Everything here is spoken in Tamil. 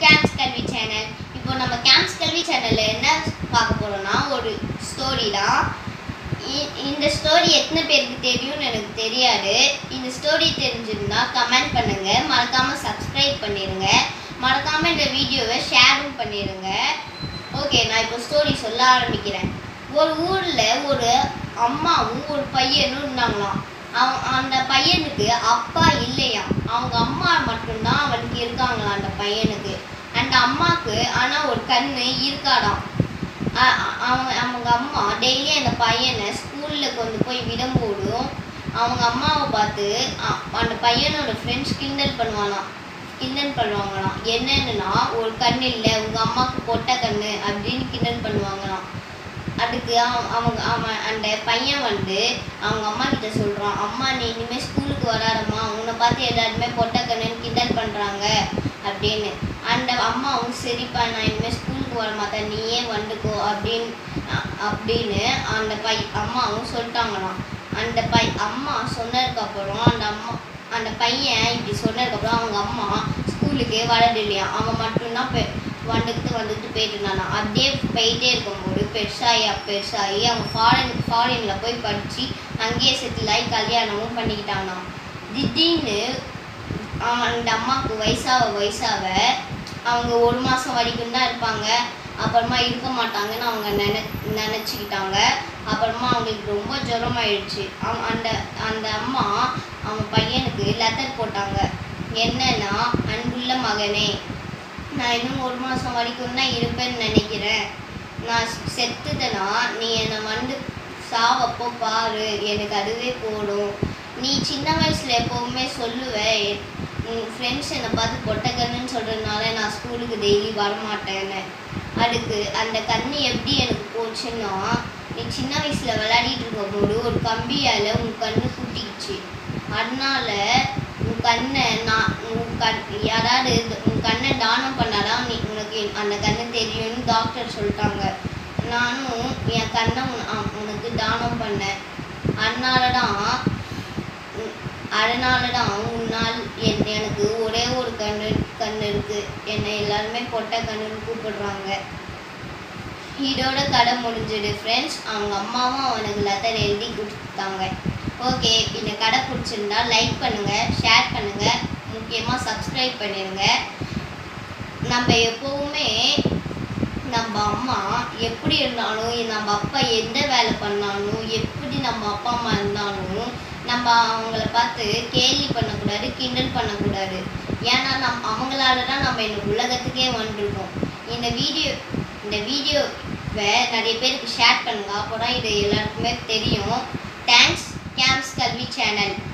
கேம்ப்ஸ் கல்வி சேனல் இப்போ நம்ம கேம்ப்ஸ் கல்வி சேனல்ல என்ன பார்க்க போறோம்னா ஒரு ஸ்டோரி தான் இ- இந்த ஸ்டோரி எத்தனை பேருக்கு தெரியும்னு எனக்கு தெரியாது இந்த ஸ்டோரி தெரிஞ்சிருந்தா கமெண்ட் பண்ணுங்க மறக்காம சப்ஸ்கிரைப் பண்ணிருங்க மறக்காம இந்த வீடியோவை ஷேரும் பண்ணிருங்க ஓகே நான் இப்போ ஸ்டோரி சொல்ல ஆரம்பிக்கிறேன் ஒரு ஊர்ல ஒரு அம்மாவும் ஒரு பையனும் இருந்தாங்களாம் அவன் அந்த பையனுக்கு அப்பா இல்லையாம் அவங்க அம்மா மட்டும்தான் அவனுக்கு இருக்காங்களாம் அந்த பையனுக்கு அந்த அம்மாக்கு ஆனா ஒரு கண்ணு இருக்காடாம் அ- அ- அவங்க அவங்க அம்மா டெய்லி அந்த பையனை ஸ்கூல்ல கொண்டு போய் விடும்போதும் அவங்க அம்மாவை பார்த்து அ- அந்த பையனோட ஃப்ரெண்ட்ஸ் கிண்டல் பண்ணுவானாம் கிண்டல் பண்ணுவாங்களாம் என்னன்னுனா ஒரு கண்ணு இல்லை உங்க அம்மாவுக்கு பொட்டை கண்ணு அப்படின்னு கிண்டல் பண்ணுவாங்களாம் அதுக்கு அவன் அவங்க அவன் அந்த பையன் வந்து அவங்க அம்மா கிட்ட சொல்றான் அம்மா நீ இனிமே ஸ்கூலுக்கு வராதம்மா உன்னை பார்த்து எல்லாருமே பொட்டை கண்ணுன்னு கிண்டல் பண்றாங்க அப்படின்னு அந்த அம்மாவும் சரிப்பா நான் இனிமேல் ஸ்கூலுக்கு வர மாட்டேன் நீயே வந்துக்கோ அப்படின்னு அ- அப்படின்னு அந்த பை அம்மாவும் சொல்லிட்டாங்களாம் அந்த பை அம்மா சொன்னதுக்கு அப்புறம் அந்த அம்மா அந்த பையன் இப்படி சொன்னதுக்கப்புறம் அவங்க அம்மா ஸ்கூலுக்கு வரது இல்லையா அவன் மட்டும்தான் பெ வந்துக்கிட்டு வந்துட்டு போயிட்டு இருந்தானா அப்படியே போயிட்டே இருக்கும்போது பெருசாகி பெருசாகி அவன் ஃபாரின் ஃபாரினில் போய் படித்து அங்கேயே செட்டில் ஆகி கல்யாணமும் பண்ணிக்கிட்டானாம் திடீர்னு அவன் அந்த அம்மாவுக்கு வயசாக வயசாக அவங்க ஒரு மாதம் வரைக்கும் தான் இருப்பாங்க அப்புறமா இருக்க மாட்டாங்கன்னு அவங்க நினை நினச்சிக்கிட்டாங்க அப்புறமா அவங்களுக்கு ரொம்ப ஜுரம் ஆயிடுச்சு அவன் அந்த அந்த அம்மா அவன் பையனுக்கு லெட்டர் போட்டாங்க என்னன்னா அன்புள்ள மகனே நான் இன்னும் ஒரு மாதம் வரைக்கும் தான் இருப்பேன்னு நினைக்கிறேன் நான் செத்துட்டேன்னா நீ என்னை வந்து சாவப்போ பாரு எனக்கு அதுவே போடும் நீ சின்ன வயசுல எப்பவுமே சொல்லுவ உன் ஃப்ரெண்ட்ஸ் என்னை பார்த்து பொட்டை கண்ணுன்னு சொல்றதுனால நான் ஸ்கூலுக்கு டெய்லி வரமாட்டேன்னு அதுக்கு அந்த கண்ணு எப்படி எனக்கு போச்சுன்னா நீ சின்ன வயசுல விளையாடிட்டு இருக்கும்போது ஒரு கம்பியால உன் கண்ணு குட்டிக்கிச்சு அதனால உன் கண்ணை நான் உன் கண் யாராவது இது- உன் கண்ணை தானம் பண்ணாதான் நீ உனக்கு அந்த கண்ணு தெரியும்னு டாக்டர் சொல்லிட்டாங்க நானும் என் கண்ணை உன்- அ- உனக்கு தானம் பண்ணேன் அதனால தான் அதனால தான் உன்னால் என் எனக்கு ஒரே ஒரு கண்ணு கண்ணு இருக்கு என்னை எல்லாருமே பொட்டை கண்ணுன்னு கூப்பிடுறாங்க இதோட கதை முடிஞ்சது ஃப்ரெண்ட்ஸ் அவங்க அம்மாவும் அவனுக்கு லெட்டர் எழுதி கொடுத்தாங்க ஓகே இந்த கதை பிடிச்சிருந்தா லைக் பண்ணுங்க ஷேர் பண்ணுங்க முக்கியமா சப்ஸ்கிரைப் பண்ணிடுங்க நம்ம எப்பவுமே நம்ம அம்மா எப்படி இருந்தாலும் நம்ம அப்பா எந்த வேலை பண்ணாலும் எப்படி நம்ம அப்பா அம்மா இருந்தாலும் நம்ம அவங்கள பார்த்து கேலி பண்ணக்கூடாது கிண்டல் பண்ணக்கூடாது ஏன்னா நம் அவங்களால தான் நம்ம இந்த உலகத்துக்கே வந்திருக்கோம் இந்த வீடியோ இந்த வீடியோவை நிறைய பேருக்கு ஷேர் பண்ணுங்க அப்போ தான் இது எல்லாருக்குமே தெரியும் தேங்க்ஸ் கேம்ப்ஸ் கல்வி சேனல்